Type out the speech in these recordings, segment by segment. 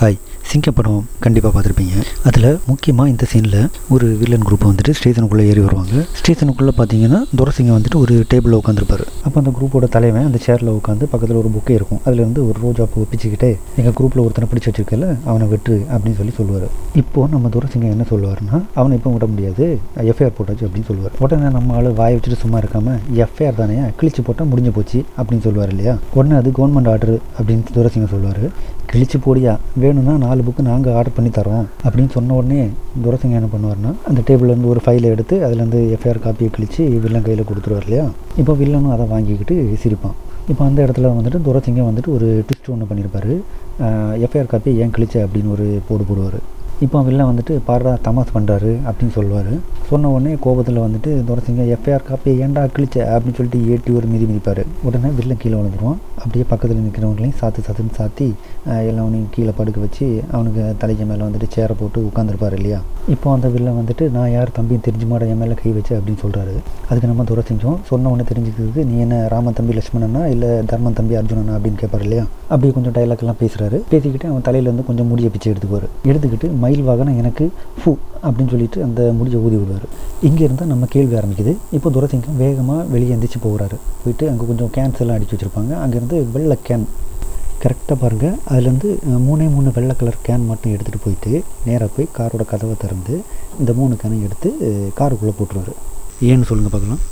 hi சிங்க படம் கண்டிப்பாக பார்த்துருப்பீங்க அதில் முக்கியமாக இந்த சீனில் ஒரு வில்லன் குரூப் வந்துட்டு ஸ்டேஷனுக்குள்ளே ஏறி வருவாங்க ஸ்டேஷனுக்குள்ளே பார்த்தீங்கன்னா துரசிங்க வந்துட்டு ஒரு டேபிளில் உட்காந்துருப்பாரு அப்போ அந்த குரூப்போட தலைவன் அந்த சேரில் உட்காந்து பக்கத்தில் ஒரு புக்கே இருக்கும் அதுல இருந்து ஒரு ரோஜா பூ பிச்சுக்கிட்டே எங்கள் குரூப்பில் ஒருத்தனை பிடிச்சி வச்சிருக்கல அவனை வெட்டு அப்படின்னு சொல்லி சொல்லுவார் இப்போது நம்ம துரசிங்க என்ன சொல்லுவாருன்னா அவனை இப்போ விட முடியாது எஃப்ஐஆர் போட்டாச்சு அப்படின்னு சொல்லுவார் உடனே நம்ம ஆள் வாயை வச்சுட்டு சும்மா இருக்காமல் எஃப்ஐஆர் தானே கிழிச்சு போட்டால் முடிஞ்சு போச்சு அப்படின்னு சொல்லுவார் இல்லையா உடனே அது கவர்மெண்ட் ஆர்டர் அப்படின்னு துரசிங்க சொல்லுவார் கிழிச்சு போடியா வேணும்னா நாலு புக்கு நாங்கள் ஆர்டர் பண்ணி தரோம் அப்படின்னு சொன்ன உடனே துரசிங்க என்ன பண்ணுவார்னா அந்த டேபிள்லேருந்து ஒரு ஃபைலை எடுத்து அதுலேருந்து எஃப்ஐஆர் காப்பியை கிழிச்சு வில்லன் கையில் கொடுத்துருவார் இல்லையா இப்போ வில்லனும் அதை வாங்கிக்கிட்டு சிரிப்பான் இப்போ அந்த இடத்துல வந்துட்டு துரசிங்க வந்துட்டு ஒரு ட்விஸ்ட் ஒன்று பண்ணியிருப்பாரு எஃப்ஐஆர் காப்பி ஏன் கிழிச்ச அப்படின்னு ஒரு போடு போடுவார் இப்போ வில்லன் வந்துட்டு பாடுறா தமாஸ் பண்ணுறாரு அப்படின்னு சொல்லுவார் சொன்ன உடனே கோபத்தில் வந்துட்டு துரசிங்க எஃப்ஐஆர் காப்பி ஏன்டா கிழிச்ச அப்படின்னு சொல்லிட்டு ஏட்டி ஒரு மிதி மிதிப்பார் உடனே வில்லன் கீழே விழுந்துருவான் அப்படியே பக்கத்தில் நிற்கிறவங்களையும் சாத்து சாத்துன்னு சாத்தி எல்லாவனையும் கீழே படுக்க வச்சு அவனுக்கு தலைக்கு மேலே வந்துட்டு சேரை போட்டு உட்காந்துருப்பார் இல்லையா இப்போ அந்த வில்லன் வந்துட்டு நான் யார் தம்பியும் தெரிஞ்சு மாட என் மேலே கை வச்சு அப்படின்னு சொல்கிறாரு அதுக்கு நம்ம துரசிங்கம் சொன்ன உடனே தெரிஞ்சுக்கிறது நீ என்ன ராமன் தம்பி லட்சுமணனா இல்லை தர்மன் தம்பி அர்ஜுனனா அப்படின்னு கேட்பார் இல்லையா அப்படியே கொஞ்சம் டைலாக்லாம் பேசுகிறாரு பேசிக்கிட்டு அவன் தலையிலேருந்து கொஞ்சம் முடிய பிச்சை எடுத்துக்குவார் எடுத்துக்கிட்டு மயில் வாகனம் எனக்கு ஃபூ அப்படின்னு சொல்லிட்டு அந்த முடியை ஊதி விடுவார் இங்கே இருந்தால் நம்ம கேள்வி ஆரம்பிக்குது இப்போ துரசிங்கம் வேகமாக வெளியே எந்திரிச்சு போகிறாரு போயிட்டு அங்கே கொஞ்சம் கேன்ஸ் எல்லாம் அடித்து வச்சுருப்பாங்க அங்கேருந்து வெள்ளை கேன் கரெக்டாக பாருங்கள் அதுலேருந்து மூணே மூணு வெள்ளை கலர் கேன் மட்டும் எடுத்துகிட்டு போயிட்டு நேராக போய் காரோட கதவை திறந்து இந்த மூணு கேனையும் எடுத்து காருக்குள்ளே போட்டுருவார் ஏன்னு சொல்லுங்கள் பார்க்கலாம்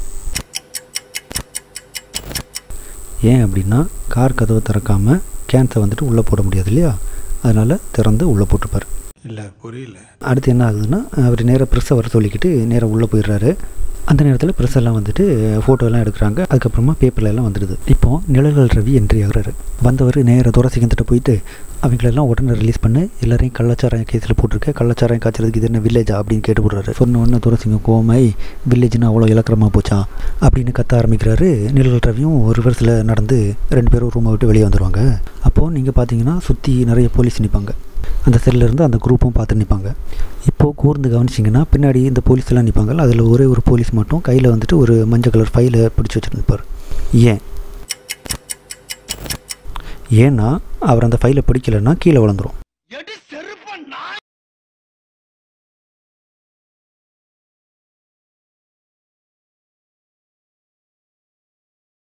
ஏன் அப்படின்னா கார் கதவை திறக்காமல் கேன்ஸை வந்துட்டு உள்ளே போட முடியாது இல்லையா அதனால் திறந்து உள்ளே போட்டுப்பார் இல்லை புரியல அடுத்து என்ன ஆகுதுன்னா அவர் நேராக ப்ரெஸ்ஸை வர சொல்லிக்கிட்டு நேராக உள்ளே போயிடுறாரு அந்த நேரத்தில் ப்ரெஸ் எல்லாம் வந்துட்டு ஃபோட்டோ எல்லாம் எடுக்கிறாங்க அதுக்கப்புறமா பேப்பர்ல எல்லாம் வந்துடுது இப்போ நிழல்கள் ரவி என்ட்ரி ஆகுறாரு வந்தவர் நேராக துரசிங்கத்திட்ட போயிட்டு அவங்களெல்லாம் உடனே ரிலீஸ் பண்ணி எல்லாரையும் கள்ளச்சாராயம் கேஸில் போட்டிருக்க கள்ளச்சாராயம் காய்ச்சறதுக்கு இது என்ன வில்லேஜா அப்படின்னு கேட்டு போடுறாரு சொன்ன உடனே துரசிங்கம் கோமாய் வில்லேஜ்னு அவ்வளோ இலக்கரமாக போச்சா அப்படின்னு கத்த ஆரம்பிக்கிறாரு நிழல் ரவியும் ஒரு ரிவர்ஸில் நடந்து ரெண்டு பேரும் ரூமை விட்டு வெளியே வந்துடுவாங்க அப்போது நீங்கள் பார்த்தீங்கன்னா சுற்றி நிறைய போலீஸ் நிற்பாங்க அந்த செல்லில் இருந்து அந்த குரூப்பும் பார்த்து நிற்பாங்க இப்போது கூர்ந்து கவனிச்சிங்கன்னா பின்னாடி இந்த போலீஸ் எல்லாம் நிற்பாங்கல்ல அதில் ஒரே ஒரு போலீஸ் மட்டும் கையில் வந்துட்டு ஒரு மஞ்சள் கலர் ஃபைலை பிடிச்சி வச்சுட்டு நிற்பார் ஏன் ஏன்னா அவர் அந்த ஃபைலை பிடிக்கலைன்னா கீழே விழுந்துரும்